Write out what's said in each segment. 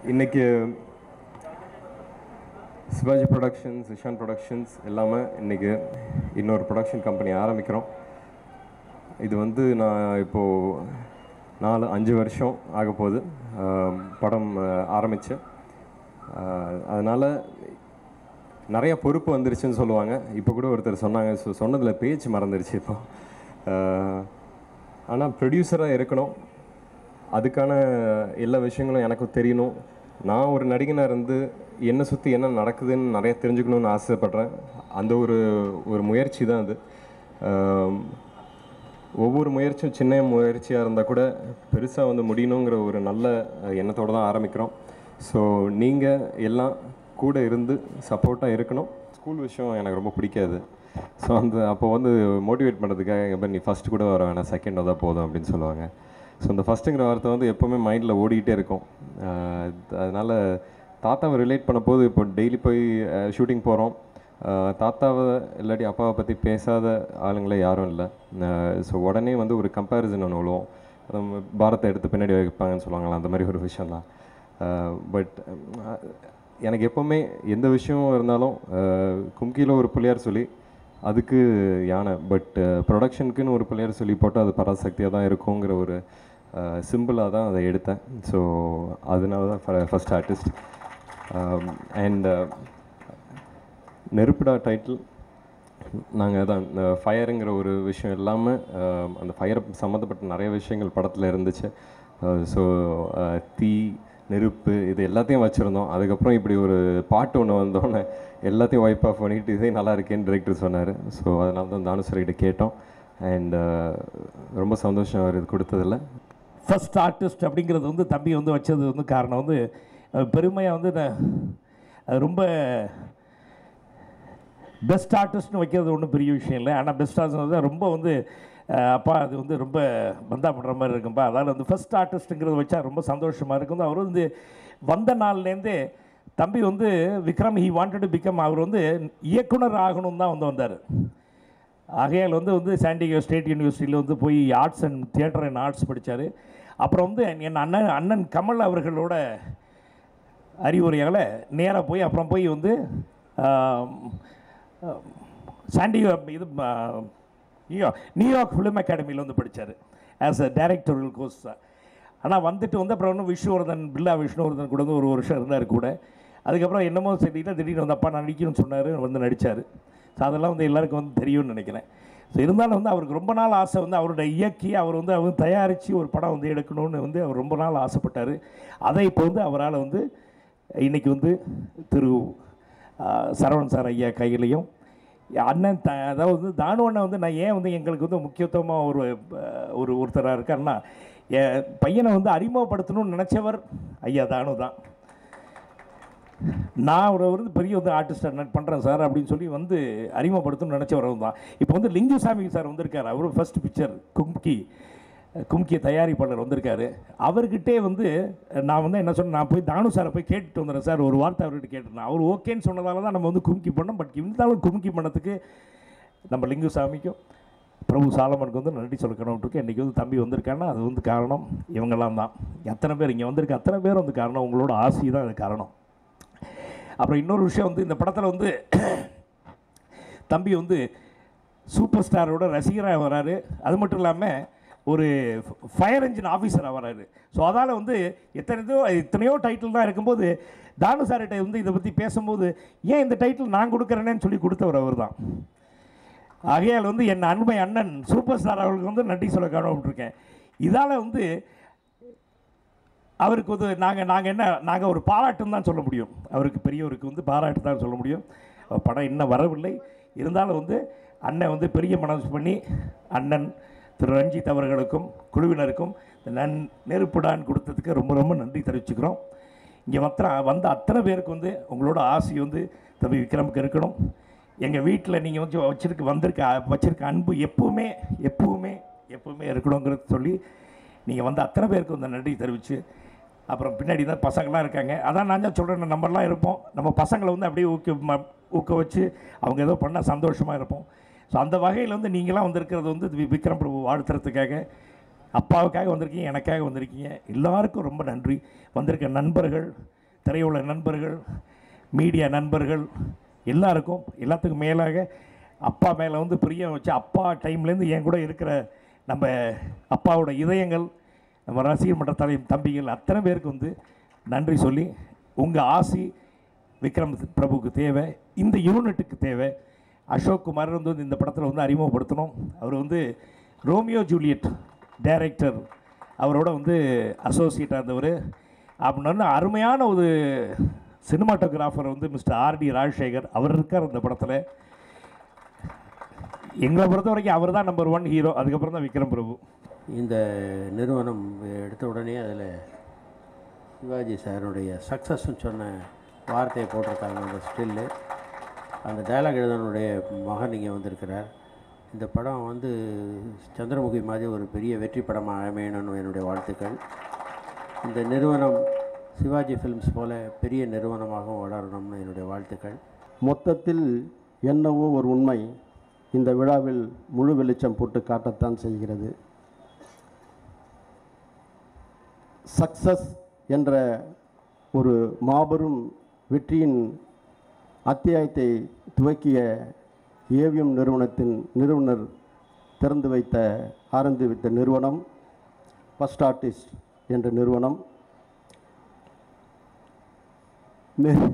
இன்னைக்கு Sivaji productions Ishan productions எல்லாமே இன்னைக்கு இன்னொரு ப்ரொடக்ஷன் கம்பெனி ஆரம்பிக்கிறோம் இது வந்து நான் இப்போது நாலு அஞ்சு வருஷம் ஆக போகுது ஆம், படம் ஆரம்பித்தேன் அதனால் நிறைய பொறுப்பு வந்துருச்சுன்னு சொல்லுவாங்க இப்போ கூட ஒருத்தர் சொன்னாங்க ஸோ சொன்னதில் பேச்சு மறந்துருச்சு இப்போ ஆனால் ப்ரொடியூசராக இருக்கணும் அதுக்கான எல்லா விஷயங்களும் எனக்கு தெரியணும் நான் ஒரு நடிகனாக இருந்து என்னை சுற்றி என்ன நடக்குதுன்னு நிறைய தெரிஞ்சுக்கணும்னு ஆசைப்பட்றேன் அந்த ஒரு ஒரு முயற்சி தான் அது ஆம், ஒவ்வொரு முயற்சியும் சின்ன முயற்சியாக இருந்தால் கூட பெருசாக வந்து முடியணுங்கிற ஒரு நல்ல எண்ணத்தோடு தான் ஆரம்பிக்கிறோம் ஸோ நீங்கள் எல்லாம் கூட இருந்து சப்போர்ட்டாக இருக்கணும் ஸ்கூல் விஷயம் எனக்கு ரொம்ப பிடிக்காது ஸோ அந்த அப்போ வந்து மோட்டிவேட் பண்ணுறதுக்காக எங்கள் பேர் நீ ஃபஸ்ட்டு கூட வர வேணாம் செகண்ட் தான் போதும் அப்படின்னு சொல்லுவாங்க ஸோ இந்த ஃபஸ்ட்டுங்கிற வார்த்தை வந்து எப்போவுமே மைண்டில் ஓடிக்கிட்டே இருக்கும் ஆஹ் அதனால் தாத்தாவை ரிலேட் பண்ண போது இப்போ டெய்லி போய் ஷூட்டிங் போகிறோம் தாத்தாவை இல்லாட்டி அப்பாவை பற்றி பேசாத ஆளுங்களே யாரும் இல்லை ஸோ உடனே வந்து ஒரு கம்பேரிசன் ஒன்று விழுவோம் நம்ம பாரத்தை எடுத்து பின்னாடி வைப்பாங்கன்னு சொல்லுவாங்களா அந்த மாதிரி ஒரு விஷயம் தான் பட் எனக்கு எப்போவுமே எந்த விஷயம் இருந்தாலும் கும்கியில் ஒரு பிள்ளையார் சொல்லி அதுக்கு யானை பட் ப்ரொடக்ஷனுக்குன்னு ஒரு பிள்ளையார் சொல்லி போட்டு அது பராசக்தியாக தான் இருக்குங்கிற ஒரு சிம்பிளாக தான் அதை எடுத்தேன் ஸோ அதனால தான் first artist and Neruppuda title நாங்கள் தான் இந்த ஃபயருங்கிற ஒரு விஷயம் இல்லாமல் அந்த ஃபயர் சம்மந்தப்பட்ட நிறைய விஷயங்கள் படத்தில் இருந்துச்சு ஸோ தீ நெருப்பு இது எல்லாத்தையும் வச்சுருந்தோம் அதுக்கப்புறம் இப்படி ஒரு பாட்டு ஒன்று வந்தோடனே எல்லாத்தையும் வைப் ஆஃப் பண்ணிட்டு இதே நல்லா இருக்கேன்னு டிரெக்டர் சொன்னார் ஸோ அதனால தான் தானுசரிகிட்ட கேட்டோம் அண்ட் ரொம்ப சந்தோஷம் அவர் இது கொடுத்ததில்ல ஃபர்ஸ்ட் ஆர்டிஸ்ட் அப்படிங்கிறது வந்து தம்பி வந்து வச்சது வந்து காரணம் வந்து பெருமையாக வந்து நான் அது ரொம்ப பெஸ்ட் ஆர்டிஸ்ட்னு வைக்கிறது ஒன்றும் பெரிய விஷயம் இல்லை ஆனால் பெஸ்ட் ஆர்டிஸ்ட் ரொம்ப வந்து அஹ், அப்பா அது வந்து ரொம்ப பந்தா பண்ணுற மாதிரி இருக்கும்பா அதாவது வந்து ஃபர்ஸ்ட் ஆர்டிஸ்ட்டுங்கிறத வச்சா ரொம்ப சந்தோஷமாக இருக்கும் அவர் வந்து வந்த நாள்லேருந்தே தம்பி வந்து Vikram he wanted to become அவர் வந்து இயக்குனர் ஆகணும் தான் வந்து வந்தார் ஆகையால் வந்து வந்து சாண்டிகோ ஸ்டேட் யூனிவர்சிட்டியில் வந்து போய் arts and theatre and arts படித்தார் அப்புறம் வந்து என் அண்ணன் அண்ணன் கமல் அவர்களோட அறிவுரையால் நேராக போய் அப்புறம் போய் வந்து ஆம், ஆம், சாண்டிகோ இது ஆ, நியூயார்க் நியூயார்க் ஃபிலிம் அகாடமியில் வந்து படித்தார் ஆஸ் அ டைரக்டரல் கோர்ஸ் ஆனால் வந்துட்டு வந்து அப்புறம் இன்னும் விஷ்ணுவர்தன் பில்லா விஷ்ணுவர்தன் கூட வந்து ஒரு வருஷம் இருந்தார் கூட அதுக்கப்புறம் என்னமோ சரியில்லை திடீர்னு வந்து அப்பா நான் நடிக்கணும்னு சொன்னார் வந்து நடித்தார் ஸோ அதெல்லாம் வந்து எல்லாருக்கும் வந்து தெரியும்னு நினைக்கிறேன் ஸோ இருந்தாலும் வந்து அவருக்கு ரொம்ப நாள் ஆசை வந்து அவரோட இயக்கி அவர் வந்து அவர் தயாரித்து ஒரு படம் வந்து எடுக்கணும்னு வந்து அவர் ரொம்ப நாள் ஆசைப்பட்டார் அதை இப்போ வந்து அவரால் வந்து இன்னைக்கு வந்து திரு ஆ, சரவணன் சார் ஐயா கையிலையும் அண்ணன் த அதாவது தானு அண்ணன் வந்து நான் ஏன் வந்து எங்களுக்கு வந்து முக்கியத்துவமாக ஒரு அஹ், ஒரு ஒருத்தராக இருக்காருன்னா என் பையனை வந்து அறிமுகப்படுத்தணும்னு நினச்சவர் ஐயா தானு தான் நான் ஒரு வந்து பெரிய வந்து ஆர்டிஸ்ட் நான் பண்ணுறேன் சார் அப்படின்னு சொல்லி வந்து அறிமுகப்படுத்தணும்னு நினச்சவர் தான் இப்போ வந்து லிங்குசாமி சார் வந்திருக்காரு அவர் ஃபர்ஸ்ட் பிக்சர் கும்கி கும்கி தயாரிப்பாளர் வந்திருக்காரு அவர்கிட்டே வந்து நான் வந்து என்ன சொன்னேன் நான் போய் தானு சாரை போய் கேட்டுட்டு வந்துடுறேன் சார் ஒரு வார்த்தை அவர்கிட்ட கேட்டிருந்தேன் அவர் ஓகேன்னு சொன்னதால தான் நம்ம வந்து கும்கி பண்ணோம் பட் இருந்தாலும் கும்கி பண்ணதுக்கு நம்ம லிங்குசாமிக்கும் பிரபு சாலமனுக்கு வந்து நன்றி சொல்லணும்ட்டு இன்றைக்கி வந்து தம்பி வந்திருக்காங்கன்னா அது வந்து காரணம் இவங்கெல்லாம் தான் எத்தனை பேர் இங்கே வந்திருக்க அத்தனை பேர் வந்து காரணம் உங்களோட ஆசை தான் அது காரணம் அப்புறம் இன்னொரு விஷயம் வந்து இந்த படத்தில் வந்து தம்பி வந்து சூப்பர் ஸ்டாரோட ரசிகராக வராரு அது மட்டும் இல்லாமல் ஒரு ஃபயர் என்ஜின் ஆஃபீஸராக வராரு ஸோ அதால் வந்து எத்தனையோ எத்தனையோ டைட்டில் தான் இருக்கும்போது தானு சார்கிட்ட வந்து இதை பற்றி பேசும்போது ஏன் இந்த டைட்டில் நான் கொடுக்குறேனேன்னு சொல்லி கொடுத்தவர் அவர் தான் ஆகையால் வந்து என் அன்பை அண்ணன் சூப்பர் ஸ்டார் அவர்களுக்கு வந்து நன்றி சொல்ல காணப்பட்டிருக்கேன் இதால் வந்து அவருக்கு வந்து நாங்கள் நாங்கள் என்ன நாங்கள் ஒரு பாராட்டுன்னு தான் சொல்ல முடியும் அவருக்கு பெரியவருக்கு வந்து பாராட்டு தான் சொல்ல முடியும் அவர் படம் இன்னும் வரவில்லை இருந்தாலும் வந்து அண்ணன் வந்து பெரிய மனசு பண்ணி அண்ணன் திரு ரஞ்சித் அவர்களுக்கும் குழுவினருக்கும் இந்த நன் நெருப்புடான் கொடுத்ததுக்கு ரொம்ப ரொம்ப நன்றி தெரிவிச்சுக்கிறோம் இங்கே மற்ற வந்த அத்தனை பேருக்கு வந்து உங்களோட ஆசை வந்து தம்பி விக்ரமுக்கு இருக்கணும் எங்கள் வீட்டில் நீங்கள் வந்து வச்சிருக்க வந்திருக்க வச்சிருக்க அன்பு எப்பவுமே எப்பவுமே எப்பவுமே இருக்கணுங்கிறது சொல்லி நீங்கள் வந்து அத்தனை பேருக்கு வந்து நன்றி தெரிவித்து அப்புறம் பின்னாடி தான் பசங்களாம் இருக்காங்க அதான் நான் தான் சொல்கிறேன் நம்மலாம் இருப்போம் நம்ம பசங்களை வந்து அப்படியே ஊக்க ம- ஊக்க வச்சு அவங்க ஏதோ பண்ணால் சந்தோஷமாக இருப்போம் ஸோ அந்த வகையில் வந்து நீங்களாம் வந்திருக்கிறது வந்து வி- விக்ரம் பிரபு வாழ்த்துறதுக்காக அப்பாவுக்காக வந்திருக்கீங்க எனக்காக வந்திருக்கீங்க எல்லாருக்கும் ரொம்ப நன்றி வந்திருக்க நண்பர்கள் திரையுள்ள நண்பர்கள் மீடியா நண்பர்கள் எல்லாருக்கும் எல்லாத்துக்கும் மேலாக அப்பா மேலே வந்து பிரியம் வச்சு அப்பா டைம்லேருந்து என் கூட இருக்கிற நம்ம அப்பாவோட இதயங்கள் நம்ம ரசிகர் மன்ற தலை தம்பிகள் அத்தனை பேருக்கு வந்து நன்றி சொல்லி உங்கள் ஆசி விக்ரம் பிரபுவுக்கு தேவை இந்த யூனிட்டுக்கு தேவை அசோக் குமார் வந்து இந்த படத்தில் வந்து அறிமுகப்படுத்தணும் அவர் வந்து ரோமியோ ஜூலியட் டைரக்டர் அவரோட வந்து அசோசியேட்டாக இருந்தவர் அப்படின்னு அருமையான ஒரு சினிமாட்டோகிராஃபர் வந்து மிஸ்டர் ஆர்டி ராஜசேகர் அவர் இருக்கார் இந்த படத்தில் எங்களை பொறுத்த வரைக்கும் அவர் தான் நம்பர் ஒன் ஹீரோ அதுக்கப்புறம் தான் விக்ரம் பிரபு இந்த நிறுவனம் எடுத்த உடனே அதில் சிவாஜி சாருடைய சக்ஸஸ்ன்னு சொன்ன வார்த்தையை போட்டிருக்காங்க அந்த ஸ்டில்லு அந்த டயலாக் எழுதனுடைய மகன் இங்கே வந்திருக்கிறார் இந்த படம் வந்து சந்திரமுகி மாதிரி ஒரு பெரிய வெற்றி படமாக அமையணும்னு என்னுடைய வாழ்த்துக்கள் இந்த நிறுவனம் சிவாஜி ஃபிலிம்ஸ் போல பெரிய நிறுவனமாகவும் வளரணும்னு என்னுடைய வாழ்த்துக்கள் மொத்தத்தில் என்னவோ ஒரு உண்மை இந்த விழாவில் முழு வெளிச்சம் போட்டு காட்டத்தான் செய்கிறது சக்சஸ் என்ற ஒரு மாபெரும் வெற்றியின் அத்தியாயத்தை துவக்கிய ஏவிஎம் நிறுவனத்தின் நிறுவனர் திறந்து வைத்த ஆரம்பி வைத்த நிறுவனம் ஃபஸ்ட் ஆர்டிஸ்ட் என்ற நிறுவனம் நெ-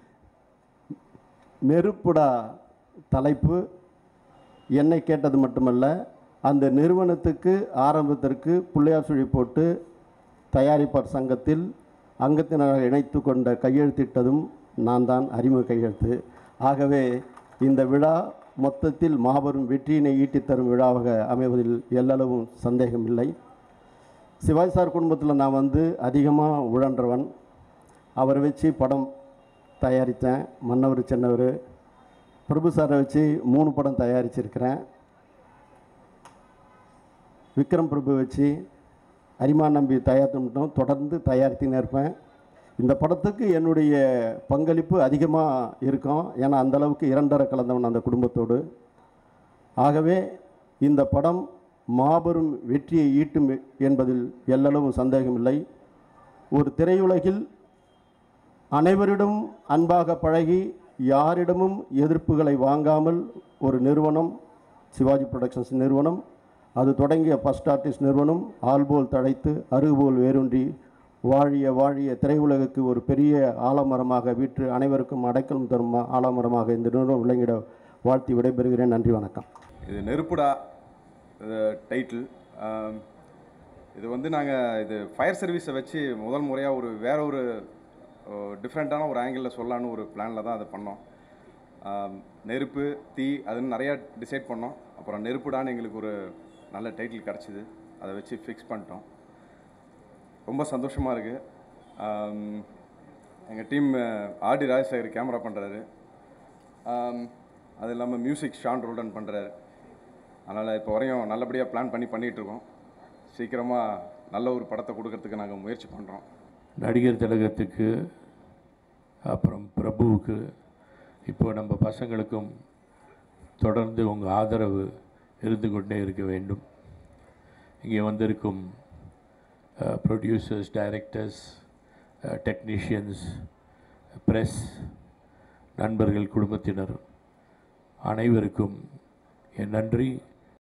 நெருப்புடா தலைப்பு என்னை கேட்டது மட்டுமல்ல அந்த நிறுவனத்துக்கு ஆரம்பத்திற்கு பிள்ளையார் சுழி போட்டு தயாரிப்பார் சங்கத்தில் அங்கத்தினராக இணைத்து கொண்ட கையெழுத்திட்டதும் நான் தான் அறிமுக கையெழுத்து ஆகவே இந்த விழா மொத்தத்தில் மாபெரும் வெற்றியினை ஈட்டித் தரும் விழாவாக அமைவதில் எல்லளவும் சந்தேகமில்லை சிவாஜி சார் குடும்பத்தில் நான் வந்து அதிகமாக உழன்றவன் அவரை வச்சு படம் தயாரித்தேன் மன்னவர் சின்னவர் பிரபு சாரை வச்சு மூணு படம் தயாரிச்சிருக்கிறேன் விக்ரம் பிரபு வச்சு அரிமா நம்பி தயாரித்தோம் தொடர்ந்து தயாரித்துன்னு இருப்பேன் இந்த படத்துக்கு என்னுடைய பங்களிப்பு அதிகமாக இருக்கும் ஏன்னா அந்த அளவுக்கு இரண்டரை கலந்தவன் அந்த குடும்பத்தோடு ஆகவே இந்த படம் மாபெரும் வெற்றியை ஈட்டும் என்பதில் எல்லளவும் சந்தேகமில்லை ஒரு திரையுலகில் அனைவரிடமும் அன்பாக பழகி யாரிடமும் எதிர்ப்புகளை வாங்காமல் ஒரு நிறுவனம் சிவாஜி புரொடக்ஷன்ஸ் நிறுவனம் அது தொடங்கிய ஃபஸ்ட் ஆர்டிஸ்ட் நிறுவனம் ஆள்போல் தழைத்து அருகுபோல் வேரூன்றி வாழிய வாழிய திரையுலகுக்கு ஒரு பெரிய ஆலமரமாக வீற்று அனைவருக்கும் அடைக்கலம் தரும் ஆலமரமாக இந்த நிறுவனம் விளங்கிட வாழ்த்தி விடைபெறுகிறேன் நன்றி வணக்கம் இது நெருப்புடா டைட்டில் இது வந்து நாங்கள் இது ஃபயர் சர்வீஸை வச்சு முதல் முறையாக ஒரு வேற ஒரு டிஃப்ரெண்ட்டான ஒரு ஆங்கிளில் சொல்லலான்னு ஒரு பிளானில் தான் அதை பண்ணோம் ஆம், நெருப்பு தீ அதுன்னு நிறையா டிசைட் பண்ணோம் அப்புறம் நெருப்புடான்னு எங்களுக்கு ஒரு நல்ல டைட்டில் கிடச்சிது அதை வச்சு ஃபிக்ஸ் பண்ணிட்டோம் ரொம்ப சந்தோஷமாக இருக்குது எங்கள் டீம் ஆர்டி ராஜசேகர் கேமரா பண்ணுறாரு அது இல்லாமல் மியூசிக் ஷான் ரோல்டன் பண்ணுறாரு அதனால் இப்போ வரையும் நல்லபடியாக பிளான் பண்ணி பண்ணிகிட்டு இருக்கோம் சீக்கிரமாக நல்ல ஒரு படத்தை கொடுக்கறதுக்கு நாங்கள் முயற்சி பண்ணுறோம் நடிகர் திலகத்துக்கு அப்புறம் பிரபுவுக்கு இப்போ நம்ம பசங்களுக்கும் தொடர்ந்து உங்கள் ஆதரவு இருந்து கொண்டே இருக்க வேண்டும் இங்கே வந்திருக்கும் ப்ரொடியூசர்ஸ் டைரக்டர்ஸ் டெக்னீஷியன்ஸ் ப்ரெஸ் நண்பர்கள் குடும்பத்தினர் அனைவருக்கும் என் நன்றி